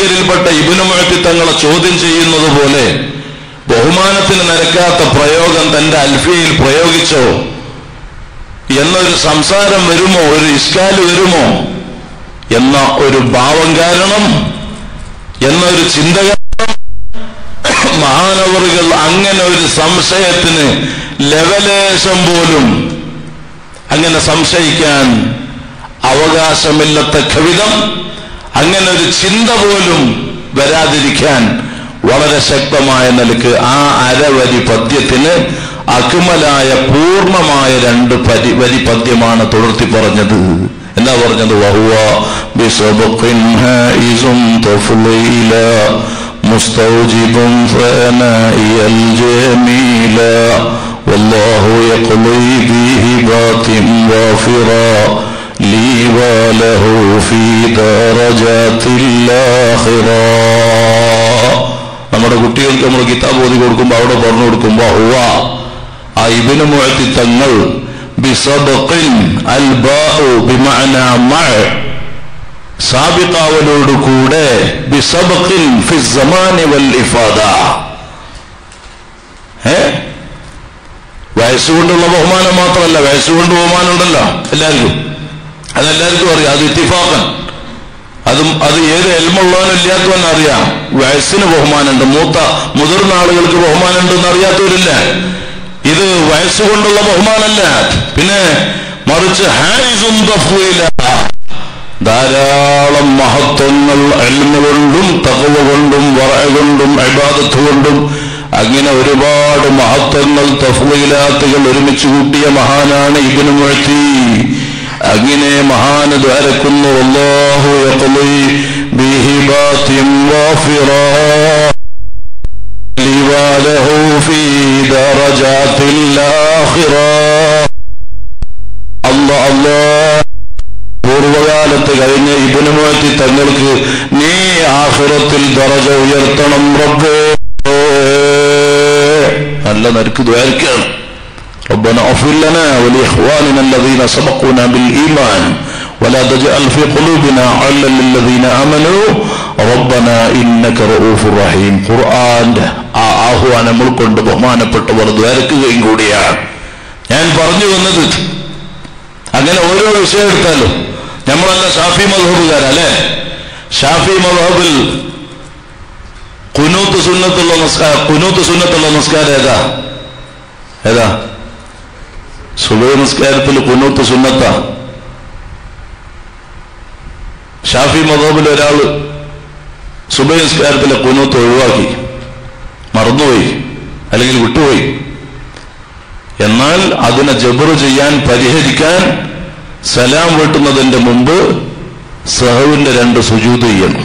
പൂർവികരിൽപ്പെട്ട ഇബിനുമുഴത്തി തങ്ങളെ ചോദ്യം ചെയ്യുന്നത് പോലെ ബഹുമാനത്തിന് നിരക്കാത്ത പ്രയോഗം തന്റെ അൽഫിയയിൽ പ്രയോഗിച്ചോ എന്നൊരു സംസാരം വരുമോ ഒരു ഇസ്കാല് വരുമോ എന്ന ഒരു ഭാവം കാരണം എന്നൊരു ചിന്ത കാരണം മഹാനവറുകൾ അങ്ങനെ ഒരു സംശയത്തിന് ലവലേശം പോലും അങ്ങനെ സംശയിക്കാൻ അവകാശമില്ലത്തക്ക വിധം അങ്ങനെ ഒരു ചിന്ത പോലും വരാതിരിക്കാൻ വളരെ ശക്തമായ നിലക്ക് ആ അരവരി പദ്യത്തിന് അക്മലായ പൂർണ്ണമായ രണ്ട് പരി വരി പദ്യമാണ് തുടർത്തി പറഞ്ഞത് എന്താ പറഞ്ഞത് വഹുവ ബിസബഖിൻ ഹായിസും തഫ്ളീല മുസ്തൗജിബും ഫനാഇയൽ ജമീല والله يقضي بهبات وافرا لي وله في درجات الآخرة നമ്മുടെ കുട്ടികൾക്ക് നമ്മൾ കിതാബ് ഓതി കൊടുക്കുമ്പോൾ അവിടെ പറഞ്ഞു കൊടുക്കുമ്പോ ഹുവ ആ ഇബിന് മുഴത്തി തങ്ങൾ ബിസബഖിൻ അൽബാഉ ബിമഅന മഅ സാബിഖാവലോട് കൂടെ ബിസബഖിൻ ഫി സമാനി വൽ ഇഫാദ ഏ വയസ്സുകൊണ്ടുള്ള ബഹുമാനം മാത്രമല്ല വയസ്സുകൊണ്ട് ബഹുമാനം ഉണ്ടല്ലോ എല്ലാവർക്കും അതെല്ലാവർക്കും അറിയാം അത് ഇത്തിഫാക്കൻ അതും അത് ഏത് എൽമുള്ളവനും ഇല്ലാത്തവൻ അറിയാം വയസ്സിന് ബഹുമാനമുണ്ട് മൂത്ത മുതിർന്ന ആളുകൾക്ക് ബഹുമാനമുണ്ടെന്ന് അറിയാത്തവരില്ല ഇത് വയസ്സുകൊണ്ടുള്ള ബഹുമാനമല്ല പിന്നെ മറിച്ച് ഹാരിസും തഫ്വീല ധാരാളം മഹത്വങ്ങൾ എൽമ കൊണ്ടും തകവ കൊണ്ടും വറ കൊണ്ടും അബാദത്ത് കൊണ്ടും അങ്ങനെ ഒരുപാട് മഹത്വങ്ങൾ തഫ്വീലാത്തുകൾ ഒരുമിച്ച് കൂട്ടിയ മഹാനാണ് ഇബിന് മുഴത്തി അങ്ങനെ മഹാന് ദ്വാരക്കുന്നു അല്ലാഹു യഖ്ളി ബിഹിബാത്തിൻ വാഫിറാ لِوَالَهُ فِي دَرَجَاتِ الْآخِرَةِ അല്ലാ അല്ലാ പൂർവകാലത്ത് കഴിഞ്ഞ ഇബിന് മുഴത്തി തങ്ങൾക്ക് നീ ആഹുറത്തിൽ ദറജ ഉയർത്തണം റബ്ബേ നല്ല നിരക്ക് ദ്വാരിക്കാണ് ربنا اغفر لنا ولإخواننا الذين سبقونا بالإيمان ولا تجعل في قلوبنا علا للذين آمنوا ربنا إنك رؤوف رحيم ഖുർആൻ ആ ആഹ്വാനം ഉൾക്കൊണ്ട് ബഹുമാനപ്പെട്ടവർ ദ്വാരക്കുകയും കൂടിയാണ് ഞാൻ പറഞ്ഞു വന്നത് അങ്ങനെ ഓരോ വിഷയം എടുത്താലും നമ്മളല്ല ഷാഫി മധബുകാരല്ലേ ഷാഫി മധബിൽ കുനൂത്ത് സുന്നത്തുള്ള നമസ്കാരം കുനൂത്ത് സുന്നത്തുള്ള നമസ്കാരം ഏതാ ഏതാ സുബൈ നമസ്കാരത്തിൽ കുനൂത്ത് സുന്നത്ത ഷാഫി മതോബിൽ ഒരാള് സുബൈ നമസ്കാരത്തിലെ കുനൂത്ത് ഒഴിവാക്കി മറന്നുപോയി അല്ലെങ്കിൽ വിട്ടുപോയി എന്നാൽ അതിനെ ജബർ ചെയ്യാൻ പരിഹരിക്കാൻ സലാം വെട്ടുന്നതിന്റെ മുമ്പ് സഹുവിന്റെ രണ്ട് സുജൂത് ചെയ്യണം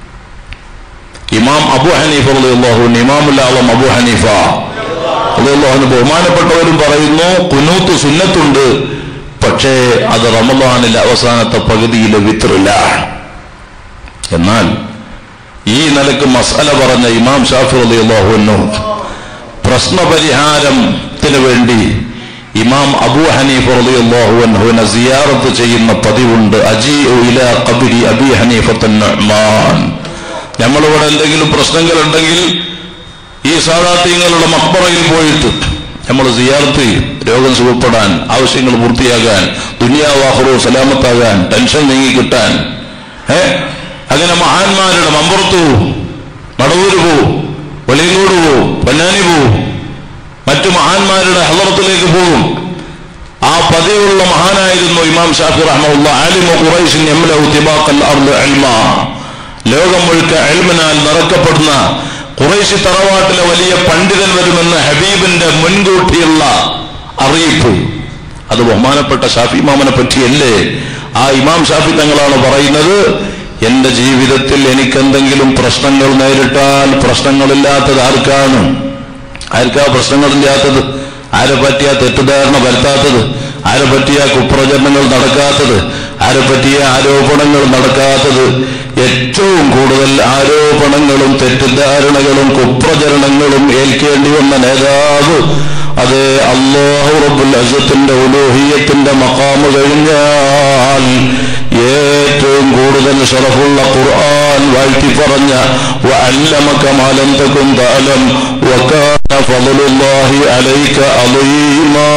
ഇമാം അബു ഹനീഫ അള്ളാഹു ഇമാമുല്ലാളം അബു ഹനീഫ അള്ളാഹുന് ബഹുമാനപ്പെട്ടവരും പറയുന്നു കുനൂത്ത് സുന്നത്തുണ്ട് പക്ഷേ അത് റമദാനിലെ അവസാനത്തെ പകുതിയിലെ വിത്രില്ല എന്നാൽ ഈ നിലക്ക് മസാല പറഞ്ഞ ഇമാം ഷാഫി അലി അള്ളാഹുവിനു പ്രശ്നപരിഹാരത്തിന് വേണ്ടി ഇമാം അബൂ ഹനീഫ് റളിയല്ലാഹുവിനെ സിയാറത്ത് ചെയ്യുന്ന പതിവുണ്ട് അജി ഇല ഖബരി അബി ഹനീഫത്തുൻ നുഅ്മാൻ നമ്മളിവിടെ എന്തെങ്കിലും പ്രശ്നങ്ങൾ ഉണ്ടെങ്കിൽ ഈ സാധാത്യങ്ങളുടെ മക്ബറയിൽ പോയിട്ട് നമ്മൾ സിയാർത്ത് ചെയ്യും രോഗം സുഖപ്പെടാൻ ആവശ്യങ്ങൾ പൂർത്തിയാകാൻ ദുനിയാവാഹറോ സലാമത്താകാൻ ടെൻഷൻ നീങ്ങി കിട്ടാൻ ഏ അങ്ങനെ മഹാന്മാരുടെ മമ്പുറത്ത് പോവും മടവൂര് പോവും വെളിയങ്കോട് പോവും പൊന്നാനി പോവും മറ്റു മഹാന്മാരുടെ ഹലറത്തിലേക്ക് പോകും ആ പതിവുള്ള മഹാനായിരുന്നു ഇമാം ഷാഫി റഹ്മുള്ള ആലിമു ഖുറൈശിൻ യംലഉ തിബാഖൽ അർദ് ഇൽമ ലോകം മുഴുക്ക എൽമിനാൽ നിറക്കപ്പെടുന്ന ഖുറൈശി തറവാട്ടിലെ വലിയ പണ്ഡിതൻ വരുമെന്ന് ഹബീബിന്റെ മുൻകൂട്ടിയുള്ള അറിയിപ്പ് അത് ബഹുമാനപ്പെട്ട ഷാഫി ഇമാമനെ പറ്റിയല്ലേ ആ ഇമാം ഷാഫി തങ്ങളാണ് പറയുന്നത് എന്റെ ജീവിതത്തിൽ എനിക്കെന്തെങ്കിലും പ്രശ്നങ്ങൾ നേരിട്ടാൽ പ്രശ്നങ്ങളില്ലാത്തത് ആർക്കാണ് ആർക്കാ പ്രശ്നങ്ങളില്ലാത്തത് ആരെ പറ്റിയ തെറ്റിദ്ധാരണ വരുത്താത്തത് ആരെ പറ്റിയ കുപ്രചരണങ്ങൾ നടക്കാത്തത് ആരെ പറ്റിയ ആരോപണങ്ങൾ നടക്കാത്തത് ഏറ്റവും കൂടുതൽ ആരോപണങ്ങളും തെറ്റിദ്ധാരണകളും കുപ്രചരണങ്ങളും ഏൽക്കേണ്ടി വന്ന നേതാവ് അത് അള്ളാഹു റബ്ബുൽ അസത്തിന്റെ ഉലോഹിയത്തിന്റെ മക്കാമ് കഴിഞ്ഞാൽ ഏറ്റവും കൂടുതൽ ഷറഫുള്ള ഖുർആൻ ഖുർആൻ വാഴ്ത്തി പറഞ്ഞ وعلمك ما لم تكن تعلم وكان فضل الله عليك عظيما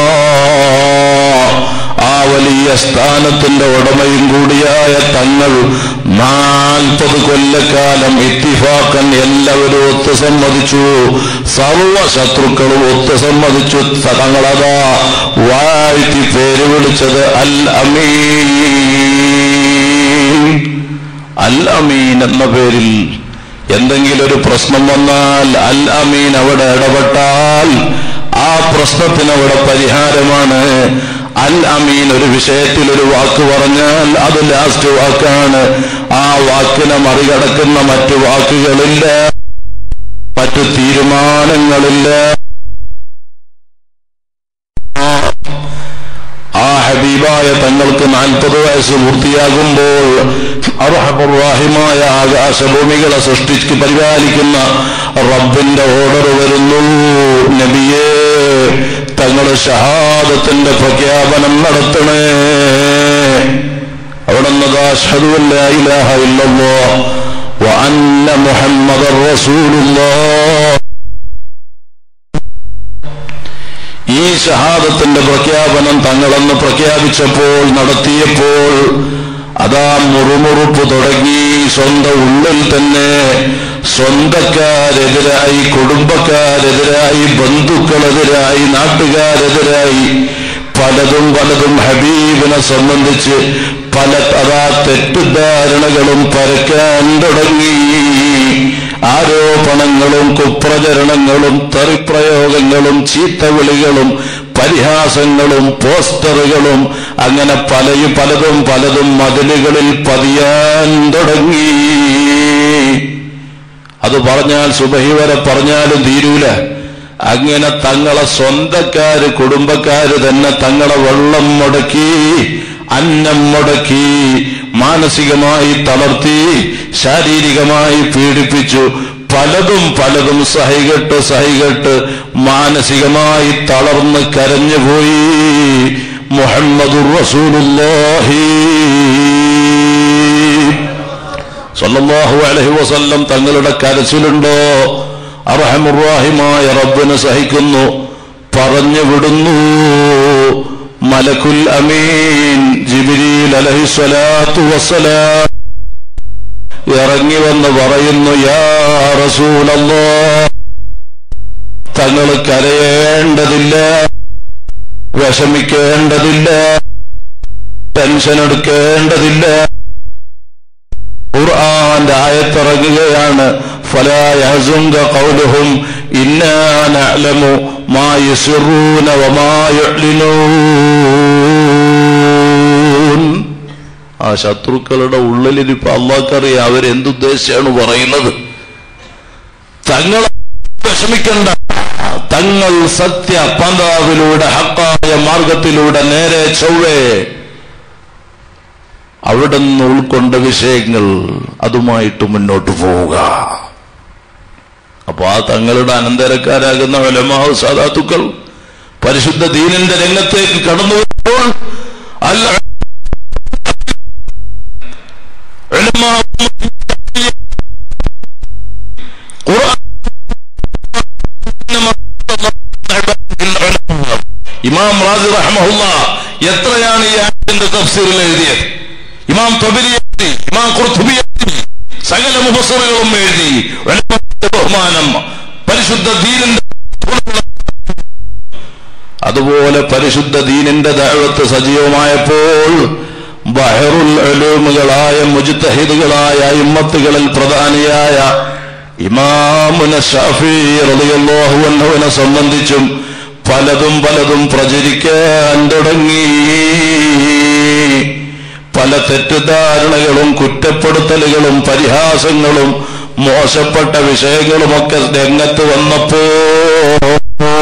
ആ വലിയ സ്ഥാനത്തിന്റെ ഉടമയും കൂടിയായ തങ്ങൾ നാൽപ്പത് കൊല്ലക്കാലം ഇത്തിഫാക്കൻ എല്ലാവരും ഒത്തു സമ്മതിച്ചു സർവ ശത്രുക്കളും ഒത്തു സമ്മതിച്ചു തങ്ങളതാ വാഴ്ത്തി പേര് വിളിച്ചത് അൽ അമീൻ അൽ അമീൻ എന്ന പേരിൽ എന്തെങ്കിലും ഒരു പ്രശ്നം വന്നാൽ അൽ അമീൻ അവിടെ ഇടപെട്ടാൽ ആ പ്രശ്നത്തിന് അവിടെ പരിഹാരമാണ് അൽ അമീൻ ഒരു വിഷയത്തിൽ ഒരു വാക്ക് പറഞ്ഞാൽ അത് ലാസ്റ്റ് വാക്കാണ് ആ വാക്കിനെ മറികടക്കുന്ന മറ്റു വാക്കുകളില്ല മറ്റു തീരുമാനങ്ങളില്ല ആ ഹബീബായ തങ്ങൾക്ക് നാൽപ്പത് വയസ്സ് പൂർത്തിയാകുമ്പോൾ അർഹമുറാഹിമായ ആകാശഭൂമികളെ സൃഷ്ടിച്ച് പരിപാലിക്കുന്ന റബ്ബിന്റെ ഓർഡർ വരുന്നു നബിയേ തങ്ങൾ ഷഹാദത്തിന്റെ പ്രഖ്യാപനം നടത്തണേ അവിടെ وأن محمد رسول الله ഈ ഷഹാദത്തിന്റെ പ്രഖ്യാപനം തങ്ങളെന്ന് പ്രഖ്യാപിച്ചപ്പോൾ നടത്തിയപ്പോൾ അതാ മുറുമുറുപ്പ് തുടങ്ങി സ്വന്തം ഉള്ളിൽ തന്നെ സ്വന്തക്കാരെതിരായി കുടുംബക്കാരെതിരായി ബന്ധുക്കളെതിരായി നാട്ടുകാരെതിരായി പലതും പലതും ഹബീബിനെ സംബന്ധിച്ച് പല അതാ തെറ്റിദ്ധാരണകളും പരക്കാൻ തുടങ്ങി ആരോപണങ്ങളും കുപ്രചരണങ്ങളും തെറിപ്രയോഗങ്ങളും ചീത്തവിളികളും പരിഹാസങ്ങളും പോസ്റ്ററുകളും അങ്ങനെ പലയും പലതും പലതും മതിലുകളിൽ പതിയാൻ തുടങ്ങി അത് പറഞ്ഞാൽ സുബഹി വരെ പറഞ്ഞാലും തീരൂല അങ്ങനെ തങ്ങളെ സ്വന്തക്കാര് കുടുംബക്കാര് തന്നെ തങ്ങളെ വെള്ളം മുടക്കി അന്നം മുടക്കി മാനസികമായി തളർത്തി ശാരീരികമായി പീഡിപ്പിച്ചു പലതും പലതും സഹികെട്ട് സഹികെട്ട് മാനസികമായി തളർന്ന് കരഞ്ഞുപോയി മുഹമ്മദുർ റസൂലുള്ളാഹി സല്ലല്ലാഹു അലൈഹി വസല്ലം തങ്ങളുടെ കരച്ചിലുണ്ടോ അർഹമുറാഹിമായ റബ്ബിന് സഹിക്കുന്നു പറഞ്ഞു വിടുന്നു മലക്കുൽ അമീൻ ജിബിരിൽ അലഹിസ്വലാത്തു വസ്സലാം ഇറങ്ങി വന്ന് പറയുന്നു യാ റസൂലല്ലോ തങ്ങൾ കരയേണ്ടതില്ല വിഷമിക്കേണ്ടതില്ല ടെൻഷൻ എടുക്കേണ്ടതില്ല ഖുർആന്റെ ആയത്തിറങ്ങുകയാണ് فلا يحزنك قولهم إنا نعلم ما يسرون وما يعلنون ആ ശത്രുക്കളുടെ ഉള്ളിലിരിപ്പ് അള്ളാഹ്ക്കറിയാം അവരെന്തുദ്ദേശിച്ചാണ് പറയുന്നത് തങ്ങൾ വിഷമിക്കണ്ട തങ്ങൾ സത്യ പന്താവിലൂടെ ഹക്കായ മാർഗത്തിലൂടെ നേരെ ചൊവ്വേ അവിടെ നിന്ന് ഉൾക്കൊണ്ട വിഷയങ്ങൾ അതുമായിട്ട് മുന്നോട്ട് പോവുക അപ്പൊ ആ തങ്ങളുടെ അനന്തരക്കാരാകുന്ന വലമാവ് സാധാത്തുക്കൾ പരിശുദ്ധ ദീനിന്റെ രംഗത്തേക്ക് കടന്നു വരുമ്പോൾ അല്ല ഇമാം റാജി റഹ്മഹുല്ല എത്രയാണ് ഈ ആയത്തിന്റെ തഫ്സീറിൽ എഴുതിയത് ഇമാം തൊബരി എഴുതി ഇമാം ഖുർത്തുബി എഴുതി സകല മുഫസറുകളും എഴുതി ഉലമാന്റെ ബഹുമാനം പരിശുദ്ധ ദീനിന്റെ അതുപോലെ പരിശുദ്ധ ദീനിന്റെ ദൈവത്ത് സജീവമായപ്പോൾ ബഹറുൽ അലൂമുകളായ മുജിത്തഹിദുകളായ ഇമ്മത്തുകളിൽ പ്രധാനിയായ ഇമാമുന ഷാഫി റളിയല്ലാഹു അൻഹുവിനെ സംബന്ധിച്ചും പലതും പലതും പ്രചരിക്കാൻ തുടങ്ങി പല തെറ്റിദ്ധാരണകളും കുറ്റപ്പെടുത്തലുകളും പരിഹാസങ്ങളും മോശപ്പെട്ട വിഷയങ്ങളുമൊക്കെ രംഗത്ത് വന്നപ്പോൾ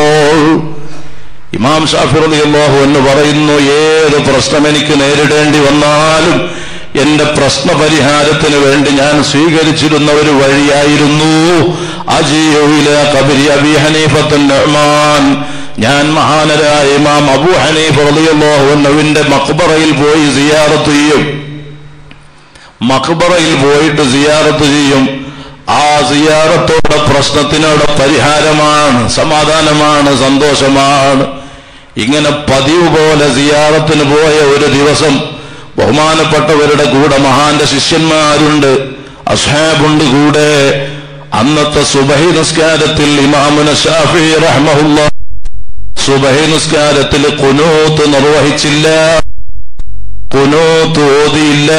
ഇമാം ഷാഫി റളിയല്ലാഹു എന്ന് പറയുന്നു ഏത് പ്രശ്നം എനിക്ക് നേരിടേണ്ടി വന്നാലും എന്റെ പ്രശ്ന പരിഹാരത്തിന് വേണ്ടി ഞാൻ സ്വീകരിച്ചിരുന്ന ഒരു വഴിയായിരുന്നു അജിയോയിലെ കബരി അബി ഹനീഫത്തുൻ റഹ്മാൻ ഞാൻ മഹാനരായ ഇമാം അബു ഹനീഫ് റളിയല്ലാഹു അൻഹുവിന്റെ മക്ബറയിൽ പോയി സിയാറത്ത് ചെയ്യും മക്ബറയിൽ പോയിട്ട് സിയാറത്ത് ചെയ്യും ആ സിയാറത്തോടെ പ്രശ്നത്തിനോട് പരിഹാരമാണ് സമാധാനമാണ് സന്തോഷമാണ് ഇങ്ങനെ പതിവ് പോലെ സിയാറത്തിന് പോയ ഒരു ദിവസം ബഹുമാനപ്പെട്ടവരുടെ കൂടെ മഹാന്റെ ശിഷ്യന്മാരുണ്ട് അസ്ഹാബുണ്ട് കൂടെ അന്നത്തെ സുബഹി നിസ്കാരത്തിൽ ഇമാമുന ഷാഫി റഹ്മഹുല്ല സുബഹി നിസ്കാരത്തിൽ കുനൂത്ത് നിർവഹിച്ചില്ല കുനൂത്ത് ഓതിയില്ല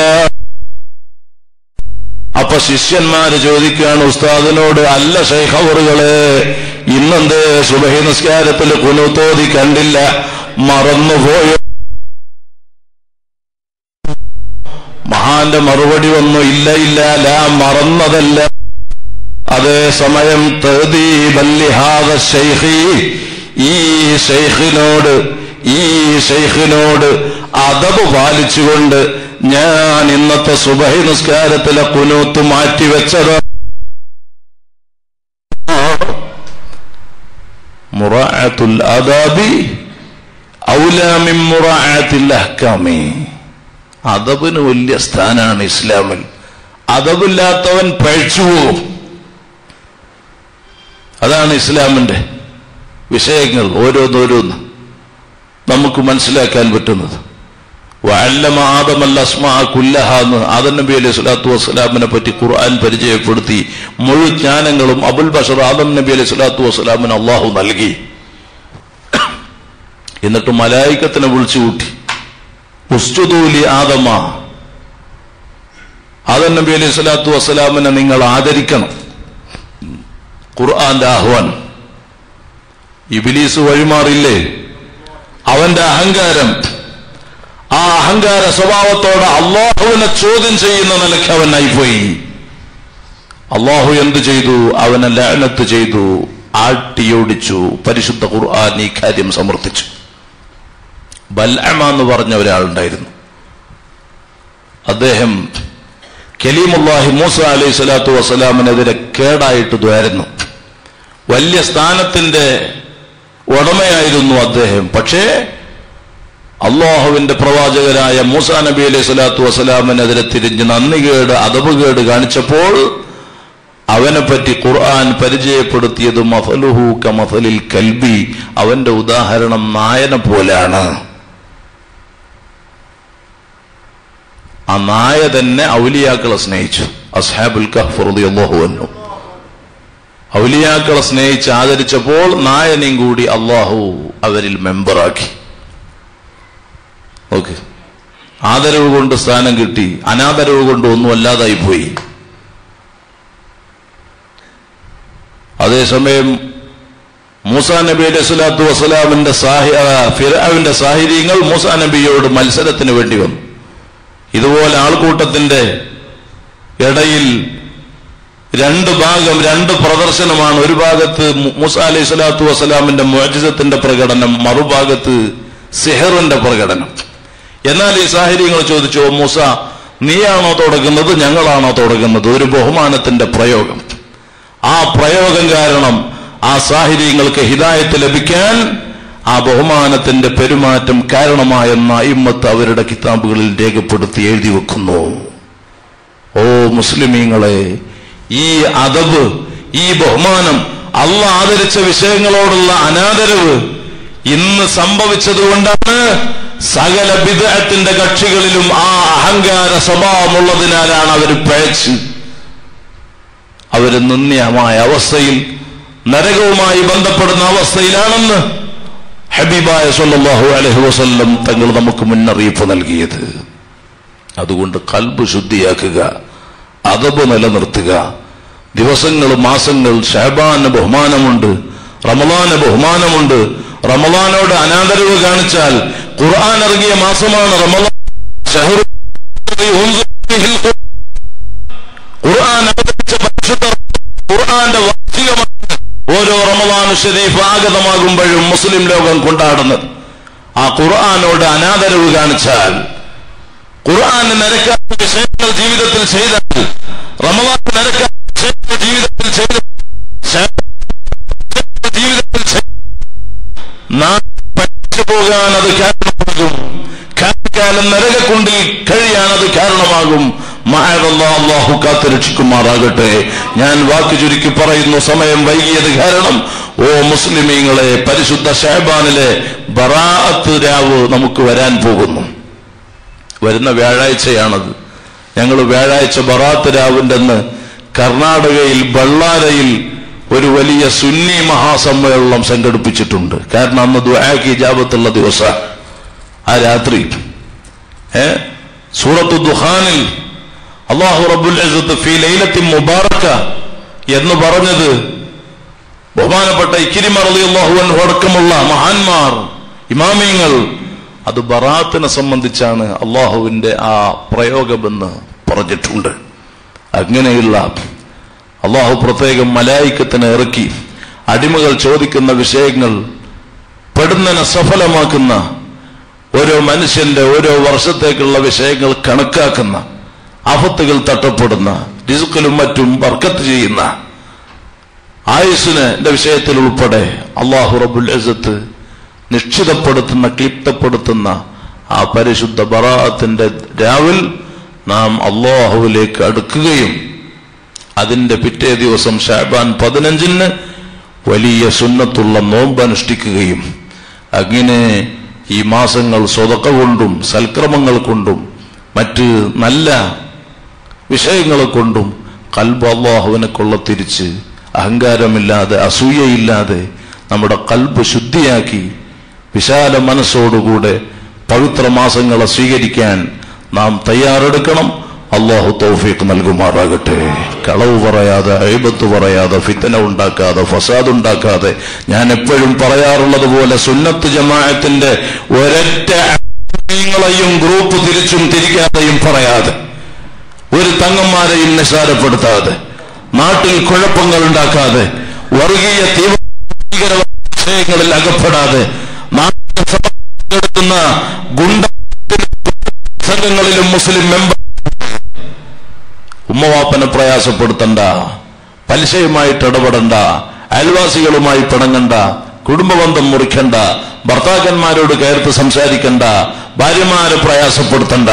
അപ്പൊ ശിഷ്യന്മാര് ചോദിക്കുകയാണ് ഉസ്താദിനോട് അല്ല ഷെയ്ഖവറുകളെ ഇന്നെന്തേ സുബഹി നിസ്കാരത്തിൽ കുനൂത്തോതി കണ്ടില്ല മറന്നുപോയോ മഹാന്റെ മറുപടി ഒന്നും ഇല്ല ഇല്ല ലാ മറന്നതല്ല അതേ സമയം തഹദീബല്ലിഹാദ ശൈഖി ഈ ഷെയ്ഖിനോട് ഈ ഷെയ്ഖിനോട് അതബ് പാലിച്ചുകൊണ്ട് ഞാൻ ഇന്നത്തെ സുബഹി നിസ്കാരത്തിലെ കുനൂത്ത് മാറ്റിവെച്ചത് മുറാഅത്തുൽ അദാബി ഔലാ മിൻ മുറാഅത്തിൽ അഹ്കാമി അതബിന് വലിയ സ്ഥാനാണ് ഇസ്ലാമിൽ അതബില്ലാത്തവൻ പഴിച്ചു പോകും അതാണ് ഇസ്ലാമിന്റെ വിഷയങ്ങൾ ഓരോന്നോരോന്ന് നമുക്ക് മനസ്സിലാക്കാൻ പറ്റുന്നത് വഅല്ലമ ആദമൽ അസ്മാ കുല്ലഹ എന്ന് ആദം നബി അലൈഹി സ്വലാത്തു വസ്സലാമിനെ പറ്റി ഖുർആൻ പരിചയപ്പെടുത്തി മുഴു ജ്ഞാനങ്ങളും അബുൽ ബഷർ ആദം നബി അലൈഹി സ്വലാത്തു വസ്സലാമിന് അള്ളാഹു നൽകി എന്നിട്ട് മലായിക്കത്തിനെ വിളിച്ചു കൂട്ടി ഉസ്തുദൂലി ആദമ ആദം നബി അലൈഹി സ്വലാത്തു വസ്സലാമിനെ നിങ്ങൾ ആദരിക്കണം ഖുർആന്റെ ആഹ്വാനം ഇബിലീസ് വഴിമാറില്ലേ അവന്റെ അഹങ്കാരം ആ അഹങ്കാര സ്വഭാവത്തോടെ അള്ളാഹുവിനെ ചോദ്യം ചെയ്യുന്ന നിലയ്ക്ക് അവനായിപ്പോയി അള്ളാഹു എന്ത് ചെയ്തു അവനെ ലാനത്ത് ചെയ്തു ആട്ടിയോടിച്ചു പരിശുദ്ധ ഖുർആൻ ഈ കാര്യം സമർത്ഥിച്ചു ബൽഅമ എന്ന് പറഞ്ഞ ഒരാളുണ്ടായിരുന്നു അദ്ദേഹം കലീമുല്ലാഹി മൂസ അലൈഹി സ്വലാത്തു വസ്സലാമിനെതിരെ കേടായിട്ട് ദ്വാരുന്നു വലിയ സ്ഥാനത്തിന്റെ ഉടമയായിരുന്നു അദ്ദേഹം പക്ഷേ അള്ളാഹുവിന്റെ പ്രവാചകരായ മൂസ നബി അലൈഹി സ്വലാത്തു വസ്സലാമിനെതിരെ തിരിഞ്ഞ് നന്ദികേട് അതവുകേട് കാണിച്ചപ്പോൾ അവനെ പറ്റി ഖുർആൻ പരിചയപ്പെടുത്തിയത് മഫലുഹു കമഫലിൽ കൽബി അവന്റെ ഉദാഹരണം നായനെ പോലാണ് ആ നായ തന്നെ ഔലിയാക്കളെ സ്നേഹിച്ചു അസ്ഹാബുൽ കഹ്ഫറുദിയല്ലാഹു അന്നു ഔലിയാക്കളെ സ്നേഹിച്ച് ആദരിച്ചപ്പോൾ നായനെയും കൂടി അള്ളാഹു അവരിൽ മെമ്പറാക്കി ഓക്കെ ആദരവ് കൊണ്ട് സ്ഥാനം കിട്ടി അനാദരവ് കൊണ്ട് ഒന്നും അല്ലാതായി പോയി അതേസമയം മൂസാ നബി അലൈഹി സ്വലാത്തു വസ്സലാമിന്റെ സാഹി ഫിറാവിന്റെ സാഹിര്യങ്ങൾ മൂസാ നബിയോട് മത്സരത്തിന് വേണ്ടി വന്നു ഇതുപോലെ ആൾക്കൂട്ടത്തിന്റെ ഇടയിൽ രണ്ട് ഭാഗം രണ്ട് പ്രദർശനമാണ് ഒരു ഭാഗത്ത് മൂസ അലൈഹി സ്വലാത്തു വസ്സലാമിന്റെ മോജിസത്തിന്റെ പ്രകടനം മറുഭാഗത്ത് സിഹറിന്റെ പ്രകടനം എന്നാൽ ഈ സാഹചര്യങ്ങൾ ചോദിച്ചു "ഓ മൂസ നീയാണോ തുടങ്ങുന്നത് ഞങ്ങളാണോ തുടങ്ങുന്നത് ഒരു ബഹുമാനത്തിന്റെ പ്രയോഗം ആ പ്രയോഗം കാരണം ആ സാഹചര്യങ്ങൾക്ക് ഹിതായത്ത് ലഭിക്കാൻ ആ ബഹുമാനത്തിന്റെ പെരുമാറ്റം കാരണമായെന്ന ഇമ്മത്ത് അവരുടെ കിതാബുകളിൽ രേഖപ്പെടുത്തി എഴുതി വെക്കുന്നു ഓ മുസ്ലിമീങ്ങളെ ഈ അതബ് ഈ ബഹുമാനം അള്ള ആദരിച്ച വിഷയങ്ങളോടുള്ള അനാദരവ് ഇന്ന് സംഭവിച്ചതുകൊണ്ടാണ് സകല വിദേഹത്തിന്റെ കക്ഷികളിലും ആ അഹങ്കാര സ്വഭാവമുള്ളതിനാലാണ് അവർ പഴച്ച് അവര് നിന്ദ്യമായ അവസ്ഥയിൽ നരകവുമായി ബന്ധപ്പെടുന്ന അവസ്ഥയിലാണെന്ന് ഹബീബായ സല്ലല്ലാഹു അലൈഹി വസല്ലം തങ്ങൾ നമുക്ക് മുന്നറിയിപ്പ് നൽകിയത് അതുകൊണ്ട് കൽബ് ശുദ്ധിയാക്കുക അതബ് നിലനിർത്തുക ദിവസങ്ങൾ മാസങ്ങൾ ഷഹബാന് ബഹുമാനമുണ്ട് റമദാന് ബഹുമാനമുണ്ട് റമദാനോട് അനാദരവ് കാണിച്ചാൽ ഖുർആൻ ഇറങ്ങിയ മാസമാണ് റമദാൻ ഷഹ്റു ഖുർആൻ അവതരിച്ച പരിശുദ്ധ ഖുർആന്റെ വാർഷികമാണ് ഓരോ റമദാനു ഷരീഫ് ആഗതമാകുമ്പോഴും മുസ്ലിം ലോകം കൊണ്ടാടുന്നത് ആ ഖുർആനോട് അനാദരവ് കാണിച്ചാൽ ഖുർആന് നിരക്കാത്ത വിഷയങ്ങൾ ജീവിതത്തിൽ ചെയ്താൽ റമദാൻ നിരക്കാത്ത വിഷയങ്ങൾ ജീവിതത്തിൽ ചെയ്ത ജീവിതത്തിൽ ചെയ്ത നാം പഠിച്ചു പോകാൻ അത് കാരണമാകും കാലം നരകക്കുണ്ടിൽ കഴിയാൻ അത് കാരണമാകും മഴ അള്ളാഹു കാത്തു രക്ഷിക്കുമാറാകട്ടെ ഞാൻ വാക്ക് ചുരുക്കി പറയുന്നു സമയം വൈകിയത് കാരണം ഓ മുസ്ലിമീങ്ങളെ പരിശുദ്ധ ഷഹബാനിലെ ബറാഅത്ത് രാവ് നമുക്ക് വരാൻ പോകുന്നു വരുന്ന വ്യാഴാഴ്ചയാണത് ഞങ്ങൾ വ്യാഴാഴ്ച ബറാത്ത് രാവിന്റെ അന്ന് കർണാടകയിൽ ബള്ളാരയിൽ ഒരു വലിയ സുന്നി മഹാസമ്മേളനം സംഘടിപ്പിച്ചിട്ടുണ്ട് കാരണം അന്ന് ദുആക്ക് ഇജാബത്തുള്ള ദിവസ ആ രാത്രി ഏ സൂറത്ത് ദുഹാനിൽ അള്ളാഹു റബ്ബുൽ ഇസ്സത്ത് ഫീ ലൈലത്തിൻ മുബാറക എന്ന് പറഞ്ഞത് ബഹുമാനപ്പെട്ട ഇക്കിരിമ റളിയല്ലാഹു അൻഹു അടക്കമുള്ള മഹാന്മാർ ഇമാമിയങ്ങൾ അത് ബറാത്തിനെ സംബന്ധിച്ചാണ് അള്ളാഹുവിന്റെ ആ പ്രയോഗമെന്ന് പറഞ്ഞിട്ടുണ്ട് അങ്ങനെയുള്ള അള്ളാഹു പ്രത്യേകം മലായിക്കത്തിനെ ഇറക്കി അടിമകൾ ചോദിക്കുന്ന വിഷയങ്ങൾ പെടുന്നതിനെ സഫലമാക്കുന്ന ഓരോ മനുഷ്യന്റെ ഓരോ വർഷത്തേക്കുള്ള വിഷയങ്ങൾ കണക്കാക്കുന്ന ആപത്തുകൾ തട്ടപ്പെടുന്ന ഡിസുക്കലും മറ്റും ബർക്കത്ത് ചെയ്യുന്ന ആയുസിന് വിഷയത്തിൽ ഉൾപ്പെടെ അള്ളാഹു റബുൽ ഇസത്ത് നിശ്ചിതപ്പെടുത്തുന്ന ക്ലിപ്തപ്പെടുത്തുന്ന ആ പരിശുദ്ധ ബറാഅത്തിന്റെ രാവിൽ നാം അള്ളാഹുവിലേക്ക് അടുക്കുകയും അതിന്റെ പിറ്റേ ദിവസം ഷാബാൻ പതിനഞ്ചിന് വലിയ സുന്നത്തുള്ള നോമ്പ് അനുഷ്ഠിക്കുകയും അങ്ങനെ ഈ മാസങ്ങൾ സ്വതക്ക കൊണ്ടും സൽക്രമങ്ങൾ കൊണ്ടും മറ്റ് നല്ല വിഷയങ്ങളെ കൊണ്ടും കൽബ് അള്ളാഹുവിനെ കൊള്ളത്തിരിച്ച് അഹങ്കാരമില്ലാതെ അസൂയയില്ലാതെ നമ്മുടെ കൽബ് ശുദ്ധിയാക്കി വിശാല മനസ്സോടുകൂടെ പവിത്ര മാസങ്ങളെ സ്വീകരിക്കാൻ നാം തയ്യാറെടുക്കണം അള്ളാഹു തൗഫീഖ് നൽകുമാറാകട്ടെ കളവ് പറയാതെ അഴിബത്ത് പറയാതെ ഫിത്തന ഉണ്ടാക്കാതെ ഫസാദ് ഉണ്ടാക്കാതെ ഞാൻ എപ്പോഴും പറയാറുള്ളത് പോലെ സുന്നത്ത് ജമാഅത്തിന്റെ ഒരൊറ്റ ങ്ങളെയും ഗ്രൂപ്പ് തിരിച്ചും തിരിക്കാതെയും പറയാതെ ഒരു തങ്ങന്മാരെയും നിസാരപ്പെടുത്താതെ നാട്ടിൽ കുഴപ്പങ്ങൾ ഉണ്ടാക്കാതെ വർഗീയ തീവ്ര വിഷയങ്ങളിൽ അകപ്പെടാതെ നാട്ടിൽ എടുക്കുന്ന ഗുണ്ട സംഘങ്ങളിലും മുസ്ലിം മെമ്പർ ഉമ്മവാപ്പനെ പ്രയാസപ്പെടുത്തണ്ട പലിശയുമായിട്ട് ഇടപെടണ്ട അയൽവാസികളുമായി പിണങ്ങണ്ട കുടുംബബന്ധം മുറിക്കണ്ട ഭർത്താക്കന്മാരോട് കയർത്ത് സംസാരിക്കണ്ട ഭാര്യമാരെ പ്രയാസപ്പെടുത്തണ്ട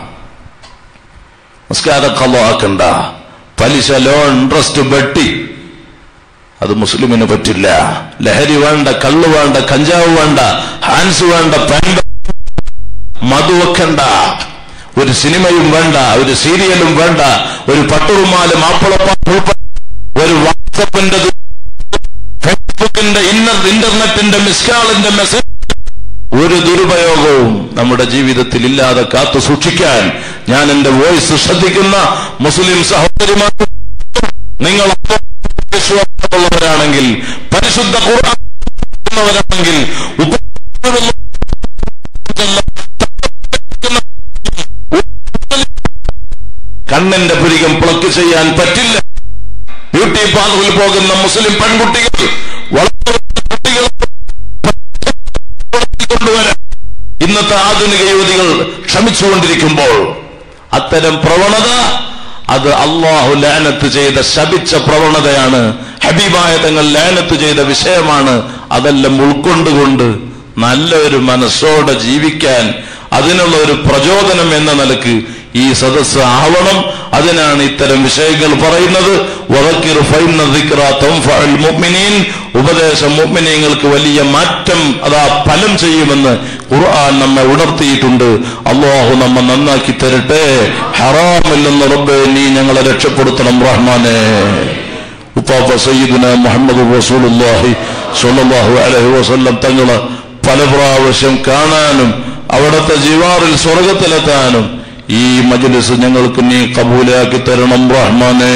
നിസ്കാരക്കള്ളാക്കണ്ട പലിശ ലോൺ ഇൻട്രസ്റ്റ് വെട്ടി അത് മുസ്ലിമിന് പറ്റില്ല ലഹരി വേണ്ട കള്ള് വേണ്ട കഞ്ചാവ് വേണ്ട ഹാൻസ് വേണ്ട പെണ്ട മധു വെക്കണ്ട ഒരു സിനിമയും വേണ്ട ഒരു സീരിയലും വേണ്ട ഒരു പട്ടുറുമാലും മാപ്പിളപ്പാട്ട് ഒരു വാട്സപ്പിന്റെ ഫേസ്ബുക്കിന്റെ ഇന്നർ ഇന്റർനെറ്റിന്റെ മിസ്കാളിന്റെ മെസ്സേജ് ഒരു ദുരുപയോഗവും നമ്മുടെ ജീവിതത്തിൽ ഇല്ലാതെ കാത്തു സൂക്ഷിക്കാൻ ഞാൻ എന്റെ വോയിസ് ശ്രദ്ധിക്കുന്ന മുസ്ലിം സഹോദരിമാർ നിങ്ങൾ വിശ്വാസമുള്ളവരാണെങ്കിൽ പരിശുദ്ധ ഖുർആാനവരാണെങ്കിൽ കണ്ണിന്റെ പുരികം പ്ലക്ക് ചെയ്യാൻ പറ്റില്ല ബ്യൂട്ടി പാർലറിൽ പോകുന്ന മുസ്ലിം പെൺകുട്ടികൾ വളർന്നു കുട്ടികൾ കൊണ്ടുവരാൻ ഇന്നത്തെ ആധുനിക യുവതികൾ ശ്രമിച്ചുകൊണ്ടിരിക്കുമ്പോൾ അത്തരം പ്രവണത അത് അള്ളാഹു ലാനത്ത് ചെയ്ത ശപിച്ച പ്രവണതയാണ് ഹബീബായ തങ്ങൾ ലാനത്ത് ചെയ്ത വിഷയമാണ് അതെല്ലാം ഉൾക്കൊണ്ടുകൊണ്ട് നല്ലൊരു മനസ്സോടെ ജീവിക്കാൻ അതിനുള്ള ഒരു പ്രചോദനം എന്ന നിലക്ക് ഈ സദസ്സ് ആവണം അതിനാണ് ഇത്തരം വിഷയങ്ങൾ പറയുന്നത് ഉപദേശം മുഅ്മിനീങ്ങൾക്ക് വലിയ മാറ്റം അതാ ഫലം ചെയ്യുമെന്ന് ഖുർആൻ നമ്മെ ഉണർത്തിയിട്ടുണ്ട് അള്ളാഹു നമ്മെ നന്നാക്കി തരട്ടെ ഹറാമില്ലെന്ന് റബ്ബെ നീ ഞങ്ങളെ രക്ഷപ്പെടുത്തണം റഹ്മാനെ ഉപ്പാപ്പ സയ്യിദുന മുഹമ്മദ് റസൂലുള്ളാഹി സ്വല്ലല്ലാഹു അലൈഹി വസല്ലം തങ്ങളെ പല പ്രാവശ്യം കാണാനും അവിടുത്തെ ജിവാറിൽ സ്വർഗത്തിലെത്താനും ഈ മജ്ലിസ് ഞങ്ങൾക്ക് നീ കബൂലാക്കി തരണം റഹ്മാനെ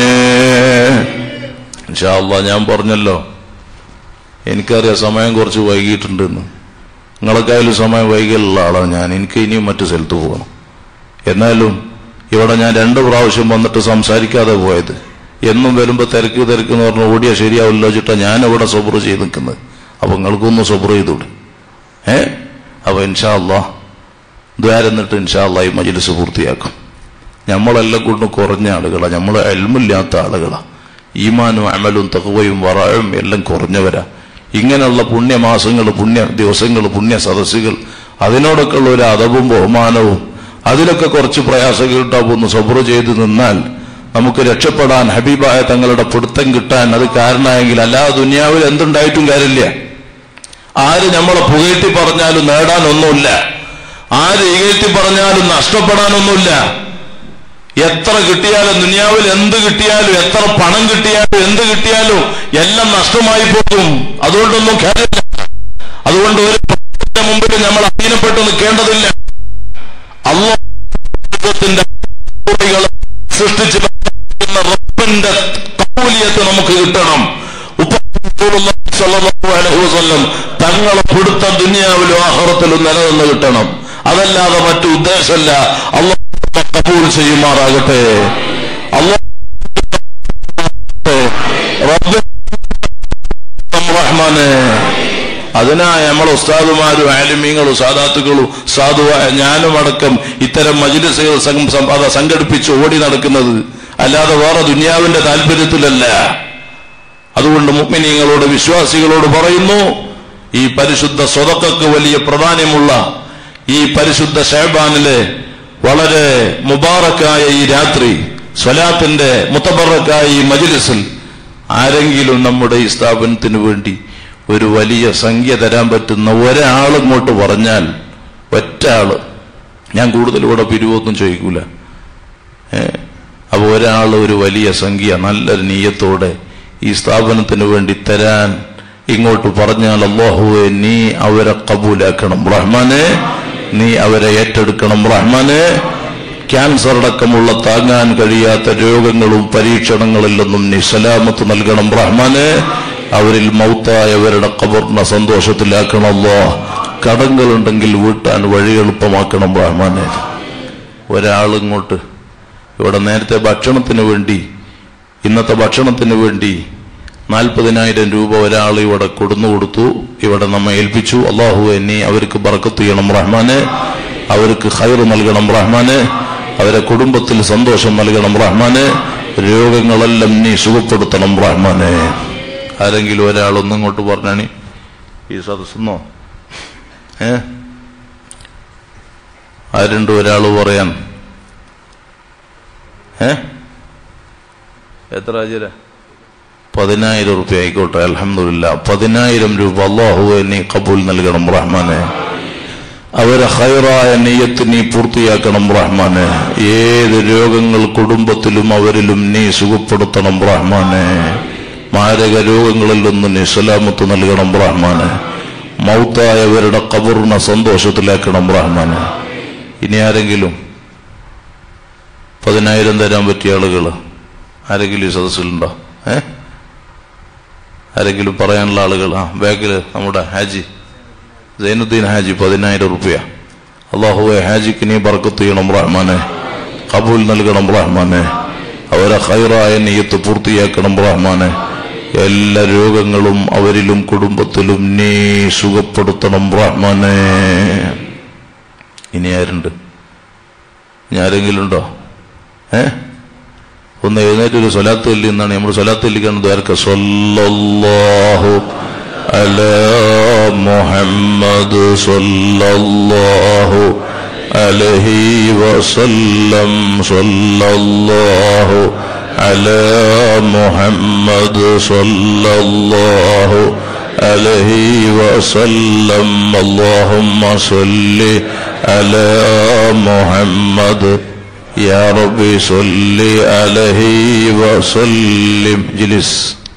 ഇൻഷാല്ല ഞാൻ പറഞ്ഞല്ലോ എനിക്കറിയാം സമയം കുറച്ച് വൈകിട്ടുണ്ടെന്ന് നിങ്ങളെക്കായാലും സമയം വൈകിയുള്ള ആളാണ് ഞാൻ എനിക്ക് ഇനിയും മറ്റു സ്ഥലത്ത് പോകണം എന്നാലും ഇവിടെ ഞാൻ രണ്ട് പ്രാവശ്യം വന്നിട്ട് സംസാരിക്കാതെ പോയത് എന്നും വരുമ്പോ തിരക്ക് തിരക്ക് എന്ന് പറഞ്ഞ് ഓടിയാ ശരിയാവില്ല വെച്ചിട്ടാ ഞാൻ ഇവിടെ സബർ ചെയ്ത് നിൽക്കുന്നത് അപ്പൊ നിങ്ങൾക്കൊന്ന് സബർ ചെയ്തൂടെ ഏ അപ്പൊ ഇൻഷാ അല്ലാ ദ്വാരന്നിട്ട് ഇൻഷാല്ല ഈ മജിലിസ് പൂർത്തിയാക്കും നമ്മളെല്ലാം കൊണ്ടും കുറഞ്ഞ ആളുകളാ നമ്മൾ എൽമില്ലാത്ത ആളുകളാ ഈമാനും അമലും തകവയും വറാഴും എല്ലാം കുറഞ്ഞവരാ ഇങ്ങനെയുള്ള പുണ്യമാസങ്ങൾ പുണ്യ ദിവസങ്ങൾ പുണ്യ സദസ്സുകൾ അതിനോടൊക്കെ ഉള്ള ഒരു അതവും ബഹുമാനവും അതിലൊക്കെ കുറച്ച് പ്രയാസങ്ങൾ ഉണ്ടാവുമെന്ന് സബറ് ചെയ്ത് നിന്നാൽ നമുക്ക് രക്ഷപ്പെടാൻ ഹബീബായ തങ്ങളുടെ പിടുത്തം കിട്ടാൻ അത് കാരണമായെങ്കിൽ അല്ലാതെ ദുനിയാവിൽ എന്തുണ്ടായിട്ടും കാര്യമില്ല ആര് നമ്മളെ പുകഴ്ത്തി പറഞ്ഞാലും നേടാനൊന്നുമില്ല ആര് ഇകഴ്ത്തി പറഞ്ഞാലും നഷ്ടപ്പെടാനൊന്നുമില്ല എത്ര കിട്ടിയാലും ദുനിയാവിൽ എന്ത് കിട്ടിയാലും എത്ര പണം കിട്ടിയാലും എന്ത് കിട്ടിയാലും എല്ലാം നഷ്ടമായി പോകും അതുകൊണ്ടൊന്നും കാര്യമില്ല അതുകൊണ്ട് ഒരു പ്രശ്നത്തിന്റെ മുമ്പിൽ നമ്മൾ അധീനപ്പെട്ട് നിൽക്കേണ്ടതില്ല അള്ളാഹത്തിന്റെ സൃഷ്ടിച്ച് വെച്ചിരിക്കുന്ന റബ്ബിന്റെ കൗലിയത്ത് നമുക്ക് കിട്ടണം ഉപ്പ സല്ലല്ലാഹു അലൈഹി വസല്ലം തങ്ങളെ പിടുത്തം ദുനിയാവിലും ആഹ്റത്തിലും നിലനിന്ന് കിട്ടണം അതല്ലാതെ മറ്റു ഉദ്ദേശമല്ല അള്ളാഹു കബൂൽ ചെയ്യുമാറാകട്ടെ അള്ളാഹു റബ്ബ് റഹ്മാനെ അതിനാ നമ്മളെ ഉസ്താദുമാരും ആലിമീങ്ങളും സാദാത്തുക്കളും സാധുവായ ഞാനും അടക്കം ഇത്തരം മജിലിസുകൾ സം- സം- അത് സംഘടിപ്പിച്ച് ഓടി നടക്കുന്നത് അല്ലാതെ വേറെ ദുനിയാവിന്റെ താല്പര്യത്തിലല്ല അതുകൊണ്ട് മുഗ്മിനീങ്ങളോട് വിശ്വാസികളോട് പറയുന്നു ഈ പരിശുദ്ധ സ്വതക്കക്ക് വലിയ പ്രാധാന്യമുള്ള ഈ പരിശുദ്ധ ഷഹബാനിലെ വളരെ മുബാറക്കായ ഈ രാത്രി സ്വലാത്തിന്റെ മുത്തബറക്കായ ഈ മജിലിസിൽ ആരെങ്കിലും നമ്മുടെ ഈ സ്ഥാപനത്തിന് വേണ്ടി ഒരു വലിയ സംഖ്യ തരാൻ പറ്റുന്ന ഒരാളിങ്ങോട്ട് പറഞ്ഞാൽ ഒറ്റ ആള് ഞാൻ കൂടുതൽ ഇവിടെ പിരിവൊന്നും ചോദിക്കൂല ഏ, അപ്പൊ ഒരാൾ ഒരു വലിയ സംഖ്യ നല്ലൊരു നീയത്തോടെ ഈ സ്ഥാപനത്തിന് വേണ്ടി തരാൻ ഇങ്ങോട്ട് പറഞ്ഞാൽ അള്ളാഹുവെ നീ അവരെ കബൂലാക്കണം റഹ്മാനെ നീ അവരെ ഏറ്റെടുക്കണം റഹ്മാനെ ക്യാൻസർ അടക്കമുള്ള താങ്ങാൻ കഴിയാത്ത രോഗങ്ങളും പരീക്ഷണങ്ങളിൽ നിന്നും നീ സലാമത്ത് നൽകണം റഹ്മാനെ അവരിൽ മൗത്തായവരുടെ കബറിനെ സന്തോഷത്തിലാക്കണമല്ലോ കടങ്ങളുണ്ടെങ്കിൽ വീട്ടാൻ വഴി എളുപ്പമാക്കണം റഹ്മാനെ ഒരാളിങ്ങോട്ട് ഇവിടെ നേരത്തെ ഭക്ഷണത്തിന് വേണ്ടി ഇന്നത്തെ ഭക്ഷണത്തിന് വേണ്ടി നാൽപ്പതിനായിരം രൂപ ഒരാൾ ഇവിടെ കൊടുന്നു കൊടുത്തു ഇവിടെ നമ്മെ ഏൽപ്പിച്ചു അള്ളാഹു നീ അവർക്ക് ബർക്കത്ത് ചെയ്യണം റഹ്മാനെ അവർക്ക് ഹൈർ നൽകണം റഹ്മാനെ അവരെ കുടുംബത്തിൽ സന്തോഷം നൽകണം റഹ്മാനെ രോഗങ്ങളെല്ലാം നീ സുഖപ്പെടുത്തണം റഹ്മാനെ ആരെങ്കിലും ഒരാൾ ഒന്നിങ്ങോട്ട് പറഞ്ഞാണി ഈ സദസ്സെന്നോ ഏ ആരുണ്ട് ഒരാൾ പറയാൻ ഏ എത്ര ആചാര പതിനായിരം റുപ്യ ആയിക്കോട്ടെ അലഹമില്ല പതിനായിരം രൂപ അള്ളാഹുവെ നീ കബൂൽ നൽകണം റഹ്മാനെ അവരെ ഹൈറായ നെയ്യത്ത് നീ പൂർത്തിയാക്കണം റഹ്മാനെ ഏത് രോഗങ്ങൾ കുടുംബത്തിലും അവരിലും നീ സുഖപ്പെടുത്തണം റഹ്മാനെ മാരക രോഗങ്ങളിൽ നിന്ന് നീ സലാമത്ത് നൽകണം റഹ്മാനെ മൗത്തായവരുടെ കബറിനെ സന്തോഷത്തിലാക്കണം റഹ്മാനെ ഇനി ആരെങ്കിലും പതിനായിരം തരാൻ പറ്റിയ ആളുകൾ ആരെങ്കിലും ഈ സദസ്സിലുണ്ടോ ഏ ആരെങ്കിലും പറയാനുള്ള ആളുകൾ ആ ബാക്കില് നമ്മുടെ ഹാജി സൈനുദ്ദീൻ ഹാജി പതിനായിരം റുപ്യ അള്ളാഹുവെ ഹാജിക്ക് നീ ബർക്കത്ത് ചെയ്യണം റഹ്മാനെ കബൂൽ നൽകണം റഹ്മാനെ അവരെ ഹൈറായ നീയത്ത് പൂർത്തിയാക്കണം റഹ്മാനെ എല്ലാ രോഗങ്ങളും അവരിലും കുടുംബത്തിലും നീ സുഖപ്പെടുത്തണം റഹ്മാനെ ഇനി ആരുണ്ട് ഇനി ആരെങ്കിലും ഉണ്ടോ ഏ ഒന്ന് എഴുന്നേറ്റ് ഒരു സ്വലാത്ത് ചൊല്ലി എന്നാണ് നമ്മൾ സ്വലാത്ത് ചൊല്ലിക്കുന്നത് ആർക്ക് സ്വല്ലല്ലാഹു അലാ മുഹമ്മദ് സ്വല്ലല്ലാഹു അലൈഹി വസല്ലം സ്വല്ലല്ലാഹു അലാ മുഹമ്മദ് സ്വല്ലല്ലാഹു عليه وسلم اللهم صل على محمد يا ربي صل عليه وسلم جلس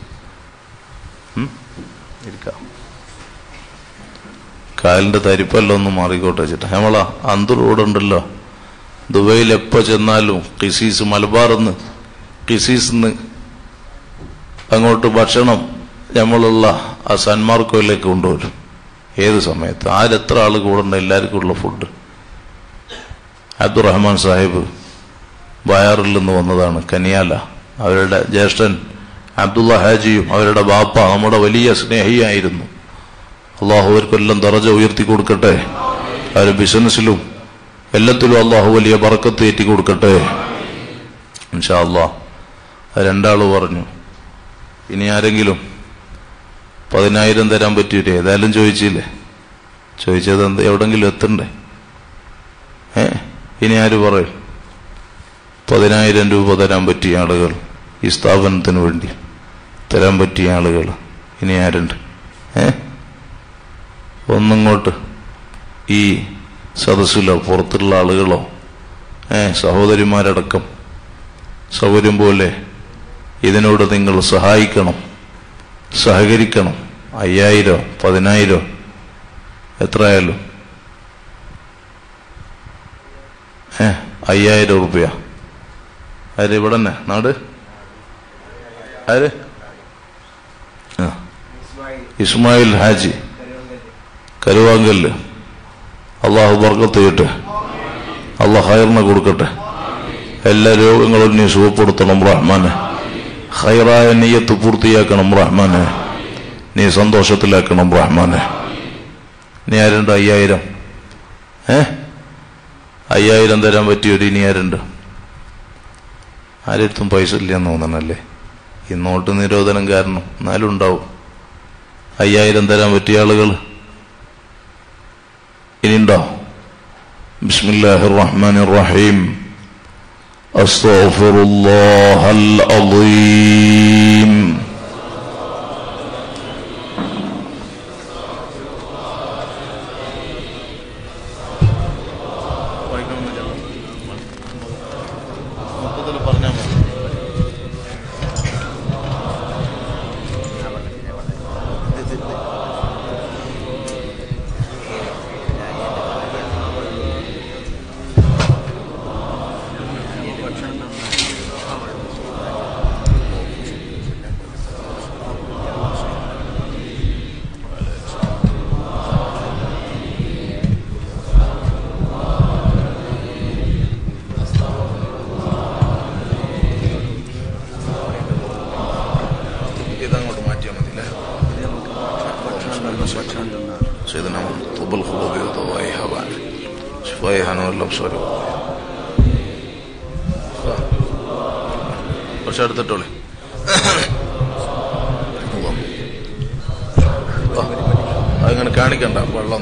കാലിന്റെ തരിപ്പല്ല ഒന്ന് മാറിക്കോട്ടെ ചേട്ടാ നമ്മളാ അന്ത് റോഡുണ്ടല്ലോ ദുബൈയിൽ എപ്പോ ചെന്നാലും കിസീസ് മലബാറിന്ന് കിസീസിന്ന് അങ്ങോട്ട് ഭക്ഷണം നമ്മളുള്ള ആ സന്മാർക്കോയിലേക്ക് കൊണ്ടുവരും ഏത് സമയത്ത് ആരെത്ര ആൾ കൂടണ്ട എല്ലാവർക്കും ഉള്ള ഫുഡ് അബ്ദുറഹ്മാൻ സാഹിബ് ബയാറിൽ നിന്ന് വന്നതാണ് കനിയാല അവരുടെ ജ്യേഷ്ഠൻ അബ്ദുള്ള ഹാജിയും അവരുടെ ബാപ്പ നമ്മുടെ വലിയ സ്നേഹിയായിരുന്നു അള്ളാഹു അവർക്കെല്ലാം ദറജ ഉയർത്തി കൊടുക്കട്ടെ അവരുടെ ബിസിനസ്സിലും എല്ലാത്തിലും അള്ളാഹു വലിയ പറക്കത്ത് ഏറ്റി കൊടുക്കട്ടെ ഇൻഷാ അള്ളാഹ് രണ്ടാള് പറഞ്ഞു ഇനി ആരെങ്കിലും പതിനായിരം തരാൻ പറ്റൂലേ ഏതായാലും ചോദിച്ചില്ലേ ചോദിച്ചത് എന്ത് എവിടെങ്കിലും എത്തണ്ടേ ഏ ഇനി ആര് പറയും പതിനായിരം രൂപ തരാൻ പറ്റിയ ആളുകൾ ഈ സ്ഥാപനത്തിന് വേണ്ടി തരാൻ പറ്റിയ ആളുകൾ ഇനി ആരുണ്ട് ഏ ഒന്നിങ്ങോട്ട് ഈ സദസ്സിലോ പുറത്തുള്ള ആളുകളോ ഏ സഹോദരിമാരടക്കം സൗകര്യം പോലെ ഇതിനോട് നിങ്ങൾ സഹായിക്കണം സഹകരിക്കണം അയ്യായിരോ പതിനായിരോ എത്രയായാലും ഏ അയ്യായിരം റുപ്യ ആര് ഇവിടെ തന്നെ നാട് ആര് ആ ഇസ്മായിൽ ഹാജി കരുവാങ്കല്ല് അള്ളാഹു ബർക്കത്ത് ചെയ്യട്ടെ അള്ളാഹ് ഹയറിനെ കൊടുക്കട്ടെ എല്ലാ രോഗങ്ങളും നീ സുഖപ്പെടുത്തണം റഹ്മാനെ ഹൈറായ നീയത്ത് പൂർത്തിയാക്കണം റഹ്മാനെ നീ സന്തോഷത്തിലാക്കണം റഹ്മാനെ നീ ആരുണ്ട് അയ്യായിരം ഏ അയ്യായിരം തരാൻ പറ്റിയൊരു ഇനി ആരുണ്ട് ആരെടുത്തും പൈസ ഇല്ലെന്ന് തോന്നണല്ലേ ഈ നോട്ട് നിരോധനം കാരണം എന്നാലും ഉണ്ടാവും അയ്യായിരം തരാൻ പറ്റിയ ആളുകൾ ഇനിയുണ്ടോ ബിസ്മില്ലാഹിർ റഹ്മാനിർ റഹീം أستغفر الله العظيم ഇതങ്ങോട്ട് മാറ്റിയാൽ മതി سيدنا طب الخلوب وضوائها بعد شفائها نور الابصار കുറച്ച് എടുത്തിട്ടോളെ അങ്ങനെ കാണിക്കണ്ട വെള്ളം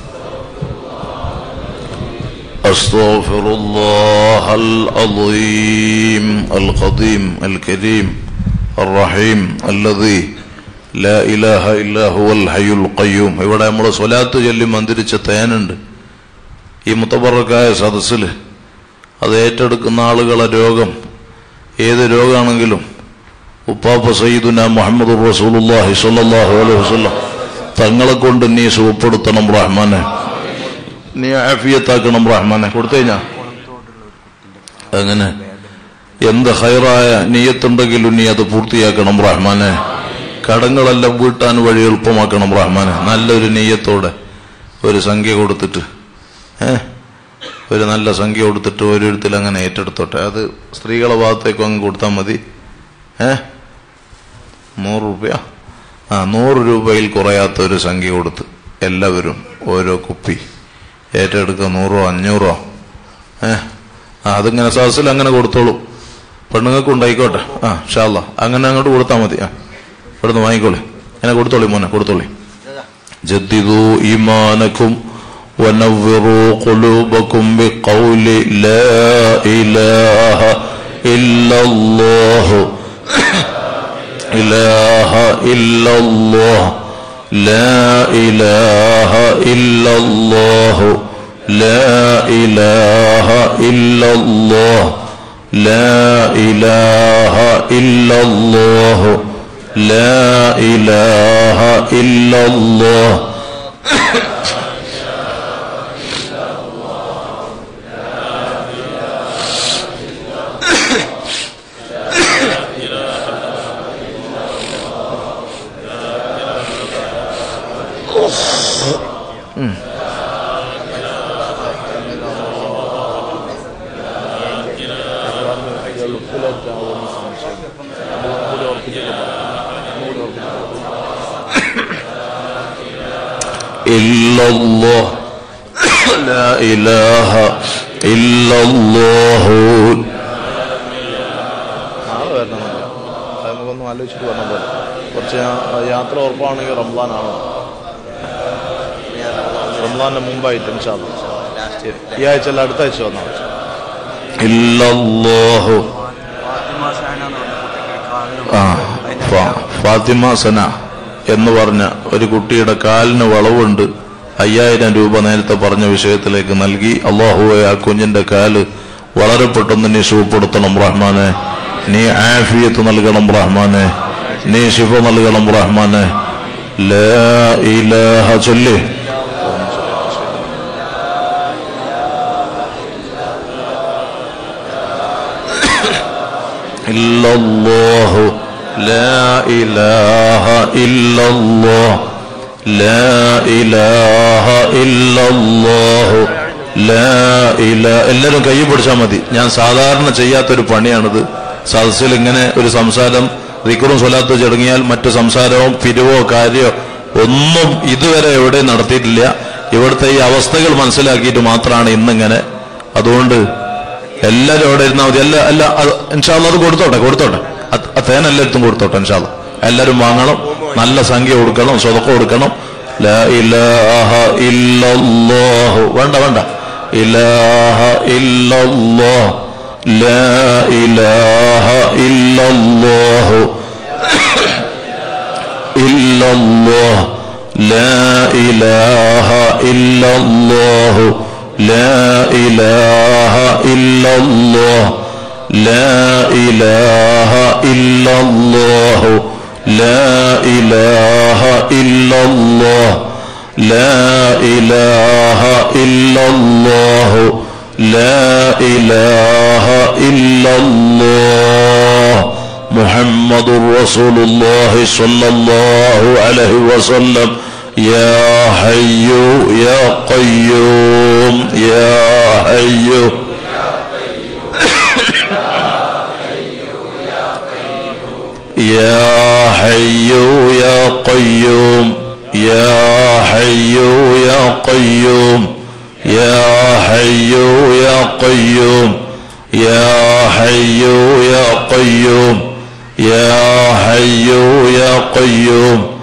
أستغفر الله العظيم القديم الكريم الرحيم الذي ലാ ഇലാഹ ഇല്ലാ ഹുവൽ ഹയ്യുൽ ഖയ്യൂം ഇവിടെ നമ്മൾ സ്വലാത്ത് ചൊല്ലി മന്ദിരിച്ച തേനുണ്ട് ഈ മുത്തബറക്കായ സദസ്സിൽ അത് ഏറ്റെടുക്കുന്ന ആളുകളെ രോഗം ഏത് രോഗമാണെങ്കിലും ഉപ്പാപ്പ സയ്യിദുന മുഹമ്മദ് റസൂലുള്ളാഹി സ്വല്ലല്ലാഹു അലൈഹി വസല്ലം തങ്ങളെ കൊണ്ട് നീ സുഖപ്പെടുത്തണം റഹ്മാനെ നീ ആഫിയത്താക്കണം റഹ്മാനെ കൊടുത്തു കഴിഞ്ഞാ അങ്ങനെ എന്ത് ഹൈറായ നീയത്തുണ്ടെങ്കിലും നീ അത് പൂർത്തിയാക്കണം റഹ്മാനെ കടങ്ങളെല്ലാം വീട്ടാൻ വഴി എളുപ്പമാക്കണം റഹ്മാനെ നല്ലൊരു നെയ്യത്തോടെ ഒരു സംഖ്യ കൊടുത്തിട്ട് ഏ ഒരു നല്ല സംഖ്യ കൊടുത്തിട്ട് ഓരോരുത്തർ അങ്ങനെ ഏറ്റെടുത്തോട്ടെ അത് സ്ത്രീകളെ ഭാഗത്തേക്കും അങ്ങ് കൊടുത്താൽ മതി ഏ നൂറ് രൂപ ആ നൂറ് രൂപയിൽ കുറയാത്ത ഒരു സംഖ്യ കൊടുത്ത് എല്ലാവരും ഓരോ കുപ്പി ഏറ്റെടുക്കുക നൂറോ അഞ്ഞൂറോ ഏ ആ അതിങ്ങനെ സദസ്സിൽ അങ്ങനെ കൊടുത്തോളൂ പെണ്ണുങ്ങൾക്ക് ഉണ്ടായിക്കോട്ടെ ആ ഷാല്ല അങ്ങനെ അങ്ങോട്ട് കൊടുത്താൽ മതി ആ ഇവിടുന്ന് വാങ്ങിക്കോളി എന്നെ കൊടുത്തോളി മോനെ കൊടുത്തോളി ജദ്ദിദു ഈമാനക്കും ونوروا قلوبكم بقول لا إله إلا الله إله إلا الله لا إله إلا الله لا إله إلا الله لا إله إلا الله لا إله إلا الله إلا الله لا إله إلا الله നമുക്കൊന്നും ആലോചിച്ചിട്ട് പറഞ്ഞ പോലെ കുറച്ച് യാത്ര ഉറപ്പാണെങ്കിൽ റംസാനാണോ റംസാന്റെ മുമ്പായിട്ട് ഇൻഷാല്ല ഈ ആഴ്ച അല്ല അടുത്ത ആഴ്ച വന്നാൽ ഇല്ലല്ലാഹു ആ ഫാ- ഫാത്തിമ സന എന്ന് പറഞ്ഞ ഒരു കുട്ടിയുടെ കാലിന് വളവുണ്ട് അയ്യായിരം രൂപ നേരത്തെ പറഞ്ഞ വിഷയത്തിലേക്ക് നൽകി അള്ളാഹുവെ ആ കുഞ്ഞിന്റെ കാല് വളരെ പെട്ടെന്ന് നീ സുഖപ്പെടുത്തണം റഹ്മാനെ നീ ആഫിയത്ത് നൽകണം റഹ്മാനെ നീ ശിഫ നൽകണം റഹ്മാനെ ലാ ഇലാഹ ചൊല്ലി إلا الله لا إله إلا الله لا إله إلا الله لا إله എല്ലാവരും കൈ പിടിച്ചാൽ മതി ഞാൻ സാധാരണ ചെയ്യാത്തൊരു പണിയാണിത് സദസ്സിൽ ഇങ്ങനെ ഒരു സംസാരം റിക്കറും സ്വലാത്ത് ചടങ്ങിയാൽ മറ്റു സംസാരവും പിരിവോ കാര്യമോ ഒന്നും ഇതുവരെ എവിടെ നടത്തിയിട്ടില്ല ഇവിടുത്തെ ഈ അവസ്ഥകൾ മനസ്സിലാക്കിയിട്ട് മാത്രമാണ് ഇന്നിങ്ങനെ അതുകൊണ്ട് എല്ലാരും അവിടെ ഇരുന്നാൽ മതി എല്ലാ എല്ലാ അത് ഇൻഷാല്ല അത് കൊടുത്തോട്ടെ കൊടുത്തോട്ടെ അത് ആ തേൻ എല്ലായിടത്തും കൊടുത്തോട്ടെ ഇൻഷാല്ല എല്ലാരും വാങ്ങണം നല്ല സംഖ്യ കൊടുക്കണം സ്വതക്കം കൊടുക്കണം ലാ ഇലാഹ ഇല്ലല്ലാഹു വേണ്ട വേണ്ട ഇലാഹ ഇല്ലല്ലാഹ് ലാ ഇലാഹ ഇല്ലല്ലാഹു ഇല്ലല്ലാഹ് ലാ ഇലാഹ ഇല്ലല്ലാഹു لا إله إلا الله لا إله إلا الله لا إله إلا الله لا إله إلا الله لا إله إلا الله محمد رسول الله صلى الله عليه وسلم يا حي يا قيوم يا حي يا حي يا قيوم يا حي يا قيوم يا حي يا قيوم يا حي يا قيوم يا حي يا قيوم